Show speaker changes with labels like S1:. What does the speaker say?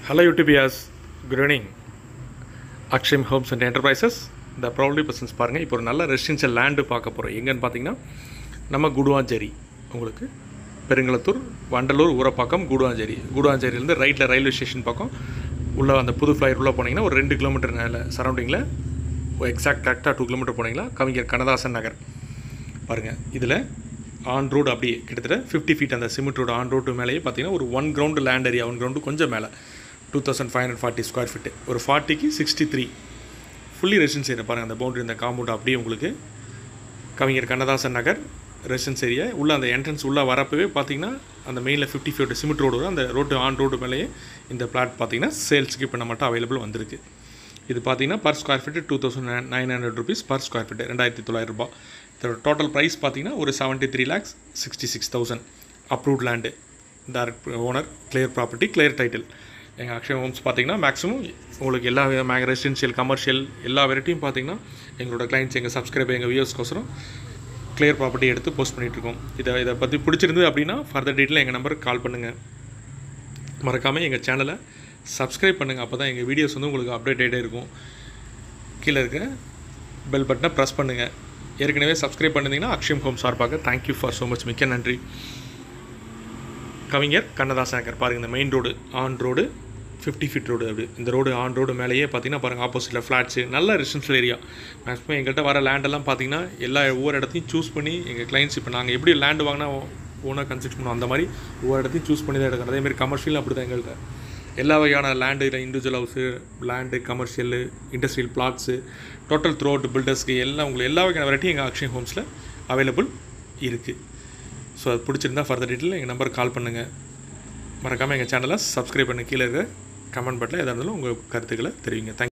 S1: Hello UTPS, good evening. Akshayam Homes and Enterprises இந்த ப்ராப்ளி persons பாருங்கள் இப்போ ஒரு நல்ல ரெசிடென்ஷியல் லேண்டு பார்க்க போகிறோம் எங்கன்னு பார்த்தீங்கன்னா நம்ம குடுவாஞ்சேரி உங்களுக்கு பெருங்களத்தூர் வண்டலூர் ஊரப்பாக்கம் குடுவாஞ்சேரி குடுவாஞ்சேரியிலேருந்து ரைட்டில் ரயில்வே ஸ்டேஷன் பக்கம் உள்ள அந்த புது ஃப்ளைர் உள்ளே போனீங்கன்னா ஒரு ரெண்டு கிலோமீட்டர் மேலே சரௌண்டிங்கில் எக்ஸாக்ட் கரெக்டாக டூ கிலோமீட்டர் போனீங்கன்னா கவிஞர் கண்ணதாசன் நகர் பாருங்கள் இதில் ஆன் ரோடு அப்படியே கிட்டத்தட்ட ஃபிஃப்டி ஃபீட் அந்த சிமெண்ட் ரோடு ஆன் ரோடு மேலேயே பார்த்தீங்கன்னா ஒரு one ground land area one ground கொஞ்சம் மேலே two thousand five hundred forty square feet ஒரு ஃபார்ட்டிக்கு sixty three fully residence area பாருங்கள் அந்த பவுண்டரி இந்த காம்பவுண்ட் அப்படியே உங்களுக்கு கவிஞர் கண்ணதாசன் நகர் ரெசிடென்ஸ் ஏரியா உள்ள அந்த என்ட்ரன்ஸ் உள்ளே வரப்பவே பார்த்தீங்கன்னா அந்த மெயினில் ஃபிஃப்டி ஃபீட் சிமெண்ட் ரோடு வரும் அந்த ரோடு ஆன் ரோடு மேலேயே இந்த பிளாட் பார்த்தீங்கன்னா சேல்ஸுக்கு இப்போ நம்மகிட்ட அவைலபிள் வந்திருக்கு இது பார்த்தீங்கன்னா per square feet two thousand nine hundred rupees per square feet ரெண்டாயிரத்தி தொள்ளாயிரம் ரூபாய் இதோட டோட்டல் ப்ரைஸ் பார்த்தீங்கன்னா ஒரு seventy three lakhs sixty six thousand approved land direct owner clear property clear title எங்கள் அக்ஷய ஹோம்ஸ் பார்த்தீங்கன்னா மேக்ஸிமம் உங்களுக்கு எல்லா விதமாக ரெசிடென்ஷியல் கமர்ஷியல் எல்லா வெரைட்டியும் பார்த்தீங்கன்னா எங்களோட கிளைண்ட்ஸ் எங்கள் சப்ஸ்கிரைபர் எங்கள் வியூஸ்க்கோசரம் கிளியர் ப்ராப்பர்ட்டி எடுத்து போஸ்ட் பண்ணிகிட்ருக்கோம் இதை இதை பற்றி பிடிச்சிருந்தது அப்படின்னா ஃபர்தர் டீட்டெயில் எங்கள் நம்பருக்கு கால் பண்ணுங்கள் மறக்காமல் எங்கள் சேனலை சப்ஸ்கிரைப் பண்ணுங்கள் அப்போ தான் எங்கள் வீடியோஸ் வந்து உங்களுக்கு அப்டேட்டே இருக்கும் கீழே இருக்க பெல் பட்டனை ப்ரெஸ் பண்ணுங்கள் ஏற்கனவே சப்ஸ்கிரைப் பண்ணிருந்தீங்கன்னா அக்ஷயம் ஹோம் சார்பாக தேங்க்யூ ஃபார் ஸோ மச் மிக்க நன்றி கவிஞர் கண்ணதாசன் நகர் பாருங்கள் இந்த main road on road fifty feet road அப்படி இந்த ரோடு ஆன் ரோடு மேலேயே பார்த்தீங்கன்னா பாருங்கள் ஆப்போசிட்டில் ஃப்ளாட்ஸு நல்ல ரெசிடென்ஷியல் ஏரியா மேக்ஸிமம் எங்கள்கிட்ட வர லேண்டெல்லாம் பார்த்தீங்கன்னா எல்லா ஒவ்வொரு இடத்தையும் சூஸ் பண்ணி எங்கள் கிளைண்ட்ஸ் இப்போ நாங்கள் எப்படி லேண்டு வாங்கினா ஓனாக கன்ஸ்ட்ரக்ட் பண்ணுவோம் அந்த மாதிரி ஒவ்வொரு இடத்தையும் சூஸ் பண்ணி தான் எடுக்கிறோம் அதேமாதிரி கமர்ஷியல் அப்படி தான் எங்கள்கிட்ட எல்லா வகையான லேண்டு இல்லை individual house land commercial industrial plots total throughout பில்டர்ஸ்க்கு எல்லாம் உங்களுக்கு எல்லா வகையான வெரைட்டி எங்கள் அக்ஷய் ஹோம்ஸில் அவைலபிள் இருக்குது ஸோ அது பிடிச்சிருந்தா ஃபர்தர் டீட்டெயில் எங்கள் நம்பருக்கு கால் பண்ணுங்கள் மறக்காமல் எங்கள் சேனலை சப்ஸ்கிரைப் பண்ணி கீழே இருக்க கமெண்ட் பட்டில் எதாக இருந்தாலும் உங்கள் கருத்துக்களை தெரிவிங்க தேங்க்